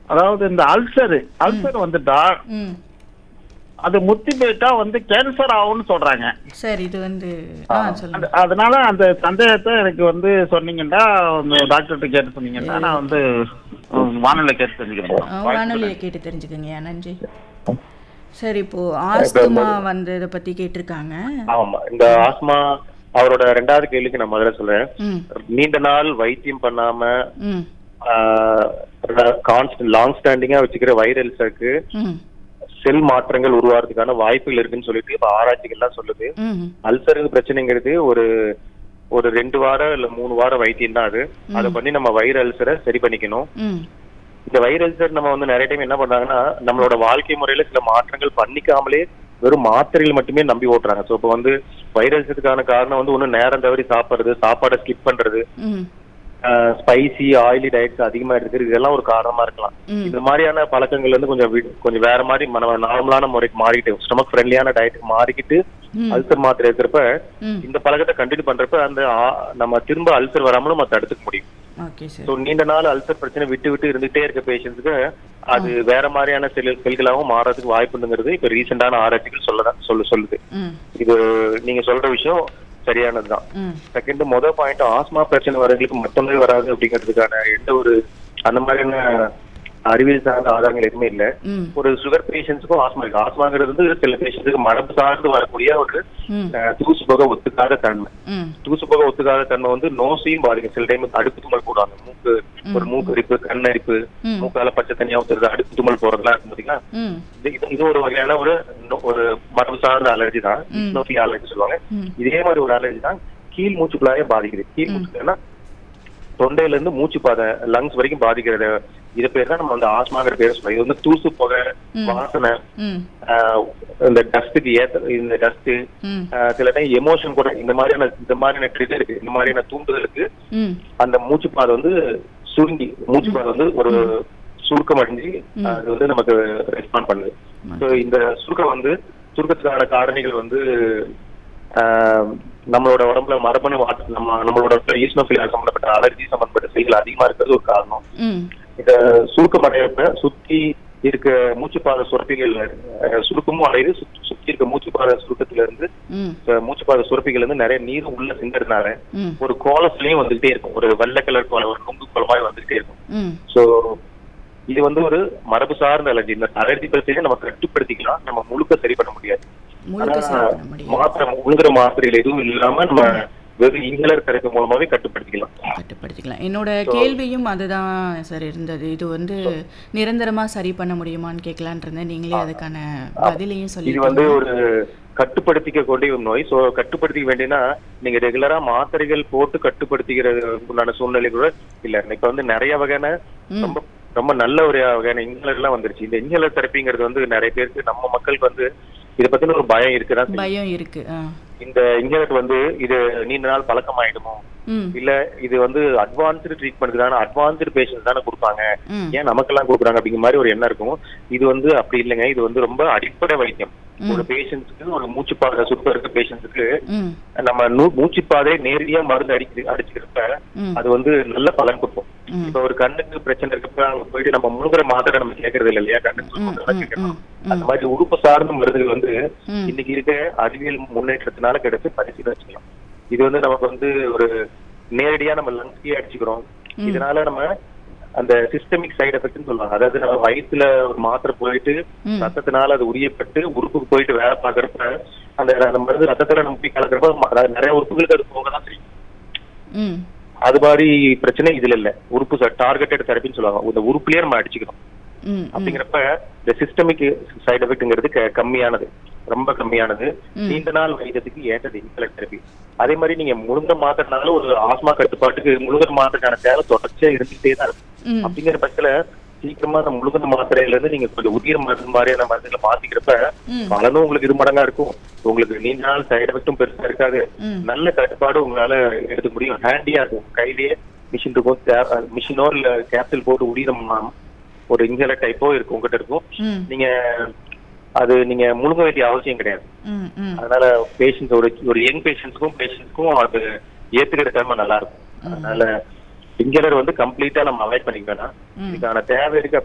அதாவது இந்த ulcer ulcer வந்துட்டா ம் அது முத்தி போயிட்டா வந்து கேன்சர் ஆகும்னு சொல்றாங்க சரி இது வந்து ஆ சொல்லுங்க அது- அதனால அந்த சந்தேகத்தை எனக்கு வந்து சொன்னீங்கன்னா டாக்டர்கிட்ட கேட்டு சொன்னீங்கன்னா நான் வந்து உம், வானொலியில கேட்டு தெரிஞ்சுக்கிறேன் ஆ, வானொலியை கேட்டு தெரிஞ்சுக்கங்கய்யா நன்றி சரி இப்போ ஆஸ்துமா வந்து இதை பத்தி கேட்டிருக்காங்க ஆமா இந்த ஆஸ்மா அவரோட ரெண்டாவது கேள்விக்கு நான் முதல்ல சொல்றேன் ம் நீண்ட நாள் வைத்தியம் பண்ணாம ம் கான்ஸ்டன்ட் லாங் ஸ்டாண்டிங்கா வச்சுக்கிற வைரல்ஸுக்கு ம் செல் மாற்றங்கள் உருவாகிறதுக்கான வாய்ப்புகள் இருக்குன்னு சொல்லிட்டு இப்ப ஆராய்ச்சிகள்லாம் சொல்லுது ம் அல்சர் பிரச்சனைங்கிறது ஒரு ஒரு ரெண்டு வாரம் இல்ல மூணு வாரம் வைத்தியம் தான் அது அதை பண்ணி நம்ம வயிறு அல்சரை சரி பண்ணிக்கணும் ம் இந்த வயிறு அல்சர் நம்ம வந்து நிறைய டைம் என்ன பண்றாங்கன்னா நம்மளோட வாழ்க்கை முறையில சில மாற்றங்கள் பண்ணிக்காமலே வெறும் மாத்திரைகள் மட்டுமே நம்பி ஓட்டுறாங்க சோ இப்போ வந்து வயிறு அல்சருக்கான காரணம் வந்து ஒண்ணு நேரம் தவறி சாப்பிடுறது சாப்பாடை ஸ்கிப் பண்றது ம் ஸ்பைசி ஆயிலி டயட்ஸ் அதிகமா எடுக்கிறது இதெல்லாம் ஒரு காரணமா இருக்கலாம் ம். இந்த மாதிரியான பழக்கங்கள் வந்து கொஞ்சம் வி- கொஞ்சம் வேற மாதிரி நம்ம நார்மலான முறைக்கு மாறிட்டு ஸ்டொமக் ஃப்ரெண்ட்லியான டயட்டுக்கு மாறிக்கிட்டு ம். அல்சர் மாத்திரை இருக்கிறப்ப ம் இந்த பழக்கத்தை கண்டினியூ பண்றப்ப அந்த ஆ- நம்ம திரும்ப அல்சர் வராமலும் நம்ம தடுத்துக்க முடியும் ஓகே சார் ஸோ நீண்ட நாள் அல்சர் பிரச்சனை விட்டு விட்டு இருந்துட்டே இருக்க பேஷண்ட்ஸுக்கு அது வேற மாதிரியான செல் செல்களாகவும் மாறதுக்கு வாய்ப்புங்கிறது இப்ப ரீசெண்டான ஆராய்ச்சிகள் சொல்லதான் சொல்ல சொல்லுது ம் இது நீங்க சொல்ற விஷயம் சரியானதுதான் ம் செகண்ட் மொதல் பாயிண்ட் ஆஸ்மா பிரச்சனை வரவங்களுக்கு மட்டுமே வராது அப்படிங்கிறதுக்கான எந்த ஒரு அந்த மாதிரியான அறிவியல் சார்ந்த ஆதாரங்கள் எதுவுமே இல்ல ம் ஒரு சுகர் பேஷண்ட்ஸுக்கும் ஆஸ்மா இருக்கு ஆஸ்மாங்கிறது வந்து சில பேஷண்ட்ஸுக்கு மரபு சார்ந்து வரக்கூடிய ஒரு ம் அஹ், தூசு போக ஒத்துக்காத தன்மை ம் தூசு போக ஒத்துக்காத தன்மை வந்து நோசையும் பாதிக்கும் சில டைம் அடுப்பு தும்மல் போடுவாங்க மூக்கு ஒரு மூக்கு அரிப்பு கண் அரிப்பு ம். மூக்கால பச்சை தனியா ஊத்துறது அடுப்பு தும்மல் போறதுலாம் இருக்கும் பாத்தீங்களா ம் இது- இது- இது ஒரு வகையான ஒரு நோ- ஒரு மரபு சார்ந்த அலர்ஜி தான் நோசி அலர்ஜி சொல்லுவாங்க ம். இதே மாதிரி ஒரு அலர்ஜி தான் கீழ் மூச்சு குழாயை பாதிக்குது கீழ் மூச்சுக்குன்னா தொண்டையில இருந்து மூச்சு பாதை லங்ஸ் வரைக்கும் பாதிக்கிறது இது பேர் தான் நம்ம வந்து ஆஸ்மாங்கிற பேர் சொல்றோம் இது வந்து தூசு புகை வாசனை ம் ஆஹ், இந்த டஸ்ட்டுக்கு ஏத்த இந்த டஸ்ட் ம் சில டைம் எமோஷன் கூட இந்த மாதிரியான இந்த மாதிரியான ட்ரிகர் இருக்கு இந்த மாதிரியான தூண்டுதலுக்கு ம் அந்த மூச்சு பாதை வந்து சுருங்கி மூச்சு பாதை வந்து ஒரு சுருக்கம் அடைஞ்சு அது வந்து நமக்கு ரெஸ்பாண்ட் பண்ணுது ஸோ இந்த சுருக்கம் வந்து சுருக்கத்துக்கான காரணிகள் வந்து ஆஹ், நம்மளோட உடம்புல மரபணு மாற்றம் நம்ம நம்மளோட ஈஸ்னோஃபிலியா சம்பந்தப்பட்ட அலர்ஜி சம்பந்தப்பட்ட செல்கள் அதிகமா இருக்கிறது ஒரு காரணம் ம் இந்த சுருக்கம் அடையப்ப சுத்தி இருக்க மூச்சுப்பாதை சுரப்பிகள் அஹ், சுருக்கமும் அடையுது சுத்தி- சுத்தி இருக்க மூச்சுப்பாதை சுருக்கத்துல இருந்து ம் அஹ், மூச்சுப்பாதை சுரப்பிகள் இருந்து நிறைய நீர் உள்ள சிந்தறதுனால ம் ஒரு கோலஸ்லயும் வந்துகிட்டே இருக்கும் ஒரு வெள்ளை கலர் கோலம் ஒரு நுங்கு கோலமாய் வந்துகிட்டே இருக்கும் ம் சோ இது வந்து ஒரு மரபு சார்ந்த அலர்ஜி இந்த அலர்ஜி பிரச்சனையை நம்ம கட்டுப்படுத்திக்கலாம் நம்ம முழுக்க சரி பண்ண முடியாது முழுக்க ஆனா, சரி பண்ண முடியும் மாத்திரை உழுங்குற மாத்திரைகள் எதுவும் இல்லாம நம்ம வெறும் இன்ஹேலர் தெரப்பி மூலமாவே கட்டுப்படுத்திக்கலாம் கட்டுப்படுத்திக்கலாம் என்னோட கேள்வியும் அதுதான் சார் இருந்தது இது வந்து நிரந்தரமா சரி பண்ண முடியுமான்னு கேட்கலான் இருந்தேன் நீங்களே அதுக்கான பதிலையும் இது சொல்லிட்டீங்க வந்து ஒரு கட்டுப்படுத்திக்க கூடிய ஒரு நோய் சோ கட்டுப்படுத்திக்க வேண்டியனா நீங்க ரெகுலரா மாத்திரைகள் போட்டு கட்டுப்படுத்திக்கிறது உண்டான சூழ்நிலை கூட இல்ல இப்ப வந்து நிறைய வகையான ரொம்ப ரொம்ப நல்ல ஒரு வகையான இன்ஹேலர் எல்லாம் வந்துருச்சு இந்த இன்ஹேலர் தெரப்பிங்கிறது வந்து நிறைய பேருக்கு நம்ம மக்களுக்கு வந்து இதை பத்தின ஒரு பயம் இருக்குதான் செய்யும். பயம் இருக்கு ஆ இந்த இன்ஹேலர் வந்து இது நீண்ட நாள் பழக்கம் ஆயிடுமோ ம் இல்ல இது வந்து அட்வான்ஸ்டு ட்ரீட்மெண்ட் தானே அட்வான்ஸ்டு பேஷண்ட்ஸ் தானே கொடுப்பாங்க ம் ஏன் நமக்கெல்லாம் கொடுக்குறாங்க அப்படிங்கிற மாதிரி ஒரு எண்ணம் இருக்கும் இது வந்து அப்படி இல்லைங்க இது வந்து ரொம்ப அடிப்படை வைத்தியம் ஒரு பேஷண்ட்ஸ்க்கு ஒரு மூச்சுப்பாதை சுத்தம் இருக்க பேஷண்ட்ஸுக்கு ம் நம்ம நூ- மூச்சுப்பாதை நேரடியா மருந்து அடிச்சு அடிச்சுக்கிறப்ப ம். அது வந்து நல்ல பலன் கொடுக்கும் ம். இப்ப ஒரு கண்ணுக்கு பிரச்சனை இருக்கப்ப அங்க போயிட்டு நம்ம முழுங்குற மாத்திரை நம்ம கேட்கறது இல்லை இல்லையா கண்ணுக்கு ம், சுத்தம் ம், கேட்கணும் ம், அந்த மாதிரி உறுப்பு சார்ந்த மருந்துகள் வந்து ம். இன்னைக்கு இருக்க அறிவியல் முன்னேற்றத்தினால கிடைச்சு பரிசீலனை வச்சுக்கலாம் இது வந்து நமக்கு வந்து ஒரு நேரடியா நம்ம லங்ஸ்க்கே அடிச்சுக்கிறோம் இதனால நம்ம அந்த சிஸ்டமிக் சைடு எஃபெக்ட்னு சொல்லுவாங்க அதாவது நம்ம வயிற்றுல ஒரு மாத்திரை போயிட்டு ம். ரத்தத்தினால அது உரியப்பட்டு உறுப்புக்கு போயிட்டு வேலை பார்க்கறப்ப அந்த அந்த மருந்து ரத்தத்துல நம்ம போய் கலக்கிறப்ப ம- அதாவது நிறைய உறுப்புகளுக்கு அது போக தான் செய்யும் ம் அது மாதிரி பிரச்சனை இதுல இல்ல உறுப்பு டார்கெட்டட் தெரப்பின்னு சொல்லுவாங்க இந்த உறுப்புலயே நம்ம அடிச்சுக்கிறோம் ம் ம் அப்படிங்கிறப்ப இந்த சிஸ்டமிக் சைடு எஃபெக்ட்ங்கிறது க- கம்மியானது ரொம்ப கம்மியானது நீண்ட நாள் வைத்தியத்துக்கு ஏற்றது இன்சுலின் தெரப்பி அதே மாதிரி நீங்க முழுங்க மாத்திரனால ஒரு ஆஸ்மா கட்டுப்பாட்டுக்கு முழுங்க மாத்திரைக்கான தேவை தொடர்ச்சியா இருந்துகிட்டே தான் இருக்கும் ம். அப்படிங்கிற பட்சத்துல சீக்கிரமா அந்த முழுங்க மாத்திரையில இருந்து நீங்க கொஞ்சம் உயிர் மருந்து மாதிரியான மருந்துகளை மாத்திக்கிறப்ப ம். பலனும் உங்களுக்கு இரு மடங்கா இருக்கும் உங்களுக்கு நீண்ட நாள் சைடு எஃபெக்டும் பெருசா இருக்காது ம். நல்ல கட்டுப்பாடு உங்களால எடுத்துக்க முடியும் ஹேண்டியா இருக்கும் உங்க கையிலேயே மிஷின் இருக்கும் மிஷினோ இல்ல கேப்சூல் போட்டு உடிதம் ஒரு இன்ஹேலர் டைப்போ இருக்கும் உங்ககிட்ட இருக்கும் ம் நீங்க அது நீங்க முழுங்க வேண்டிய அவசியம் கிடையாது ம் ம் அதனால பேஷண்ட்ஸ் ஒரு ஒரு யங் பேஷண்ட்ஸ்க்கும் பேஷண்ட்ஸ்க்கும் அது ஏத்துக்கிற தன்மை நல்லா இருக்கும் அதனால இன்ஹேலர் வந்து கம்ப்ளீட்டா நம்ம அவாய்ட் பண்ணிக்க வேணாம் இதுக்கான தேவை இருக்கு